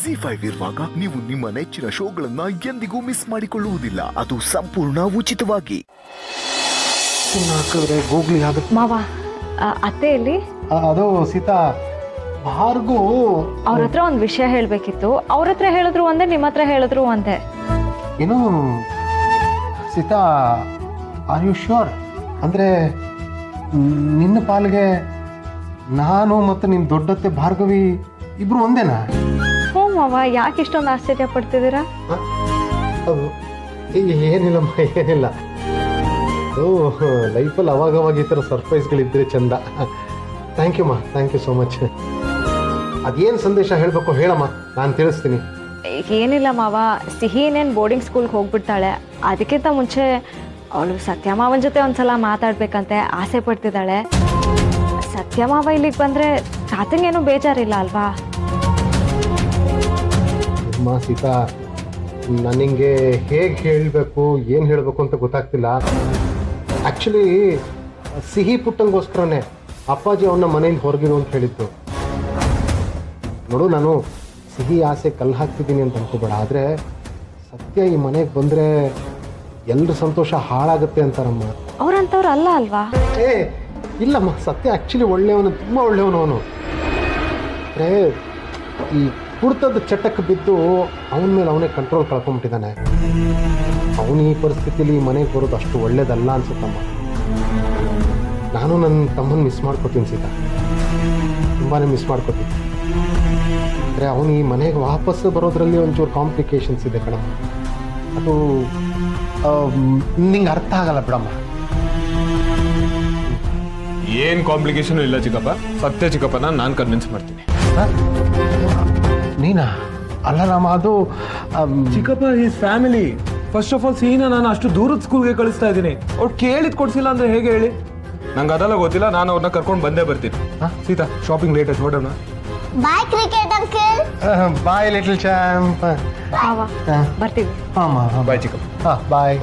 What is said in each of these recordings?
G five ಇರುವಾಗ ನೀವು ನಿಮ್ಮ ನೆಚ್ಚಿನ ಶೋಗಳನ್ನ ಎಂದಿಗೂ ಮಿಸ್ ಮಾಡಿಕೊಳ್ಳುವುದಿಲ್ಲ ಅದು ಸಂಪೂರ್ಣ ಉಚಿತವಾಗಿ ಹಾಕಿದ್ರೆ ಗೂಗ್ಲಿ ಆಗುತ್ತೆ ಮಾವ ಆ, ಅತ್ತೆ ಇಲ್ಲಿ ಅದು ಸೀತಾ ಭಾರ್ಗು ಅವ್ರ ಹತ್ರ ಒಂದು ವಿಷಯ ಹೇಳಬೇಕಿತ್ತು ಅವ್ರ ಹತ್ರ ಹೇಳಿದ್ರು ಒಂದೇ ನಿಮ್ಮ ಹತ್ರ ಹೇಳಿದ್ರು ಒಂದೇ ಏನು ಸೀತಾ ಆರ್ ಯು ಶ್ಯೂರ್ ಅಂದರೆ ನಿನ್ನ ಪಾಲಿಗೆ ನಾನು ಮತ್ತು ನಿನ್ನ ದೊಡ್ಡತ್ತೆ ಭಾರ್ಗವಿ ಇಬ್ರು ಒಂದೇನಾ ಹ್ಞೂ ಮಾವ ಯಾಕೆ ಇಷ್ಟೊಂದು ಆಶ್ಚರ್ಯ ಪಡ್ತಿದ್ದೀರಾ ಅದು ಏ- ಏನಿಲ್ಲಮ್ಮ ಏನಿಲ್ಲ ಅದು ಲೈಫಲ್ಲಿ ಅವಾಗವಾಗ ಈ ಥರ ಸರ್ಪ್ರೈಸ್ಗಳಿದ್ರೆ ಚಂದ ಥ್ಯಾಂಕ್ ಯು ಮಾ ಥ್ಯಾಂಕ್ ಯು ಸೋ ಮಚ್ ಅದೇನು ಸಂದೇಶ ಹೇಳಬೇಕು ಹೇಳಮ್ಮ ನಾನು ತಿಳಿಸ್ತೀನಿ ಏನಿಲ್ಲ ಮಾವ ಸಿಹಿ ಇನ್ನೇನು ಬೋರ್ಡಿಂಗ್ ಸ್ಕೂಲ್ಗೆ ಹೋಗ್ಬಿಡ್ತಾಳೆ ಅದಕ್ಕಿಂತ ಮುಂಚೆ ಅವಳು ಸತ್ಯಮಾವನ ಜೊತೆ ಒಂದ್ಸಲ ಮಾತಾಡ್ಬೇಕಂತೆ ಆಸೆ ಪಡ್ತಿದ್ದಾಳೆ ಸತ್ಯಮಾವ ಇಲ್ಲಿಗೆ ಬಂದರೆ ತಾತಂಗೇನು ಬೇಜಾರಿಲ್ಲ ಅಲ್ವಾ ಅಮ್ಮ ಸೀತಾ ನನಗೆ ಹೇಗೆ ಹೇಳಬೇಕು ಏನು ಹೇಳಬೇಕು ಅಂತ ಗೊತ್ತಾಗ್ತಿಲ್ಲ ಆ್ಯಕ್ಚುಲಿ ಸಿಹಿ ಪುಟ್ಟಂಗೋಸ್ಕರನೇ ಅಪ್ಪಾಜಿ ಅವನ್ನ ಮನೆಯಿಂದ ಹೊರಗಿರು ಅಂತ ಹೇಳಿದ್ದು ನೋಡು ನಾನು ಸಿಹಿ ಆಸೆ ಕಲ್ಲು ಹಾಕ್ತಿದ್ದೀನಿ ಅಂತ ಅನ್ಕೋಬೇಡ ಆದರೆ ಸತ್ಯ ಈ ಮನೆಗೆ ಬಂದರೆ ಎಲ್ಲರ ಸಂತೋಷ ಹಾಳಾಗುತ್ತೆ ಅಂತಾರಮ್ಮ ಅವ್ರಂಥವ್ರು ಅಲ್ಲ ಅಲ್ವಾ ಏ ಇಲ್ಲಮ್ಮ ಸತ್ಯ ಆ್ಯಕ್ಚುಲಿ ಒಳ್ಳೆಯವನು ತುಂಬ ಒಳ್ಳೆಯವನು ಅವನು ಅಂದರೆ ಈ ಕುಡ್ತದ ಚಟಕ್ಕೆ ಬಿದ್ದು ಅವನ ಮೇಲೆ ಅವನೇ ಕಂಟ್ರೋಲ್ ಕಳ್ಕೊಂಬಿಟ್ಟಿದ್ದಾನೆ ಅವನು ಈ ಪರಿಸ್ಥಿತಿಲಿ ಈ ಮನೆಗೆ ಬರೋದು ಅಷ್ಟು ಒಳ್ಳೇದಲ್ಲ ಅನ್ಸುತ್ತಮ್ಮ ನಾನು ನನ್ನ ತಮ್ಮನ ಮಿಸ್ ಮಾಡ್ಕೋತೀನಿ ಸೀತಾ ತುಂಬಾ ಮಿಸ್ ಮಾಡ್ಕೋತೀನಿ ಅಂದರೆ ಅವನು ಈ ಮನೆಗೆ ವಾಪಸ್ ಬರೋದ್ರಲ್ಲಿ ಒಂಚೂರು ಕಾಂಪ್ಲಿಕೇಶನ್ಸ್ ಇದೆ ಕಣಮ್ಮ ಅದು ನಿಂಗೆ ಅರ್ಥ ಆಗಲ್ಲ ಬಿಡಮ್ಮ ಏನ್ ಕಾಂಪ್ಲಿಕೇಶನ್ ಇಲ್ಲ ಚಿಕ್ಕಪ್ಪ ಸತ್ಯ ಚಿಕ್ಕಪ್ಪನ ನಾನು ಕನ್ವಿನ್ಸ್ ಮಾಡ್ತೀನಿ ಹ? ನೀನಾ ಅಲ್ಲ ರಾಮ ಅದು ಅಮ್, ಚಿಕ್ಕಪ್ಪ is family first of all Seena ನಾನು ಅಷ್ಟು ದೂರದ ಸ್ಕೂಲ್ಗೆ ಕಳಿಸ್ತಾ ಇದ್ದೀನಿ ಅವ್ರು ಕೇಳಿದ್ ಕೊಡ್ಸಿಲ್ಲ ಅಂದ್ರೆ ಹೇಗೆ ಹೇಳಿ ನಂಗೆ ಅದೆಲ್ಲ ಗೊತ್ತಿಲ್ಲ ನಾನು ಅವ್ರನ್ನ ಕರ್ಕೊಂಡು ಬಂದೇ ಬರ್ತೀನಿ ಹ? ಸೀತಾ ಶಾಪಿಂಗ್ ಲೇಟ್ ಆಯ್ತು ಹೊಡೋಣ ಬಾಯ್ ಕ್ರಿಕೆಟ್ ಅಂಕಲ್ ಅಹ್, ಬಾಯ್ ಲಿಟಲ್ ಚಾಂಪ್ ಮಾವ ಬರ್ತೀವಿ ಹಾಂ ಬಾಯ್ ಚಿಕ್ಕಪ್ಪ ಹಾಂ ಬಾಯ್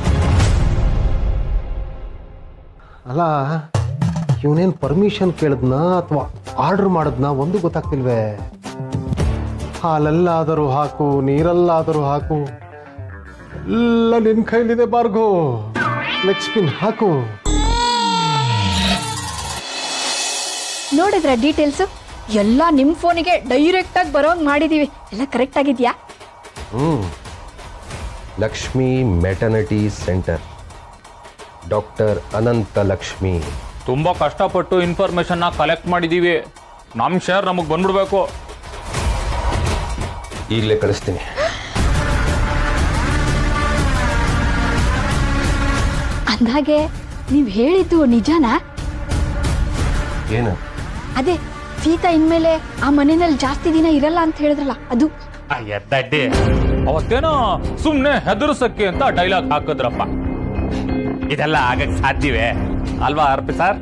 ಅಲ್ಲ ಇವನೇನು ಪರ್ಮಿಷನ್ ಕೇಳಿದ್ನ ಅಥವಾ ಆರ್ಡರ್ ಮಾಡಿದ್ನ ಒಂದು ಗೊತ್ತಾಗ್ತಿಲ್ವೇ ಹಾಲಲ್ಲಾದರೂ ಹಾಕು ನೀರಲ್ಲಾದರೂ ಹಾಕು ಎಲ್ಲ ನಿನ್ನ ಕೈಲಿದೆ ಬಾರ್ಗೋ ಲೆಗ್ ಸ್ಪಿನ್ ಹಾಕು ನೋಡಿದ್ರ ಡೀಟೇಲ್ಸು ಎಲ್ಲ ನಿಮ್ಮ ಫೋನಿಗೆ ಡೈರೆಕ್ಟಾಗಿ ಬರೋಂಗೆ ಮಾಡಿದ್ದೀವಿ ಎಲ್ಲ ಕರೆಕ್ಟ್ ಆಗಿದೆಯಾ ಹ್ಞೂ Lakshmi maternity centre doctor Anantha Lakshmi ತುಂಬಾ ಕಷ್ಟಪಟ್ಟು ಇನ್ಫಾರ್ಮೇಶನ್ನ ಕಲೆಕ್ಟ್ ಮಾಡಿದೀವಿ ನಮ್ಮ ಶೇರ್ ನಮಗೆ ಬಂದ್ಬಿಡ್ಬೇಕು ಈಗಲೇ ಕಳಿಸ್ತೀನಿ ಅಂದಾಗೆ ನೀವು ಹೇಳಿದ್ದು ನಿಜನಾ ಏನು ಅದೇ ಸೀತಾ ಇನ್ಮೇಲೆ ಆ ಮನೆಯಲ್ಲಿ ಜಾಸ್ತಿ ದಿನ ಇರಲ್ಲ ಅಂತ ಹೇಳಿದ್ರಲ್ಲ ಅದು ಎದ್ದಡ್ಡಿ ಅವತ್ತೇನೋ ಸುಮ್ನೆ ಹೆದರ್ಸಕ್ಕೆ ಅಂತ ಡೈಲಾಗ್ ಹಾಕಿದ್ರಪ್ಪ ಇದೆಲ್ಲ ಆಗಕ್ ಸಾಧ್ಯವೇ ಅಲ್ವಾ ಅರ್ಪಿ ಸರ್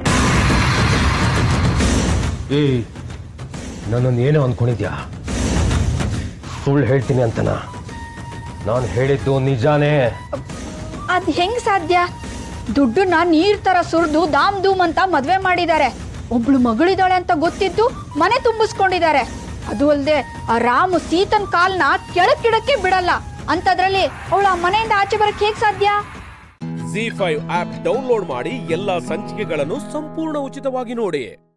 ಏಯ್ ನನ್ನನ್ನು ಏನೋ ಅಂದ್ಕೊಂಡಿದ್ಯಾ ಸುಳ್ಳು ಹೇಳ್ತೀನಿ ಅಂತನಾ ನಾನು ಹೇಳಿದ್ದು ನಿಜಾನೇ ಅದು ಹೆಂಗ್ ಸಾಧ್ಯ ದುಡ್ಡನ್ನ ನೀರ್ ತರ ಸುರಿದು ದಾಮ್ ಧೂಮ್ ಅಂತ ಮದ್ವೆ ಮಾಡಿದ್ದಾರೆ ಒಬ್ಳು ಮಗಳಿದಾಳೆ ಅಂತ ಗೊತ್ತಿದ್ದು ಮನೆ ತುಂಬಿಸ್ಕೊಂಡಿದ್ದಾರೆ ಅದು ಅಲ್ಲದೆ ಆ ರಾಮು ಸೀತನ್ ಕಾಲ್ನ ಕೆಳಕ್ಕಿಡಕ್ಕೆ ಬಿಡಲ್ಲ ಅಂತದ್ರಲ್ಲಿ ಅವಳು ಆ ಮನೆಯಿಂದ ಆಚೆ ಬರಕ್ ಹೇಗ್ ಸಾಧ್ಯ ಜಿ ಫೈವ್ ಆಪ್ ಡೌನ್ಲೋಡ್ ಮಾಡಿ ಎಲ್ಲಾ ಸಂಚಿಕೆಗಳನ್ನು ಸಂಪೂರ್ಣ ಉಚಿತವಾಗಿ ನೋಡಿ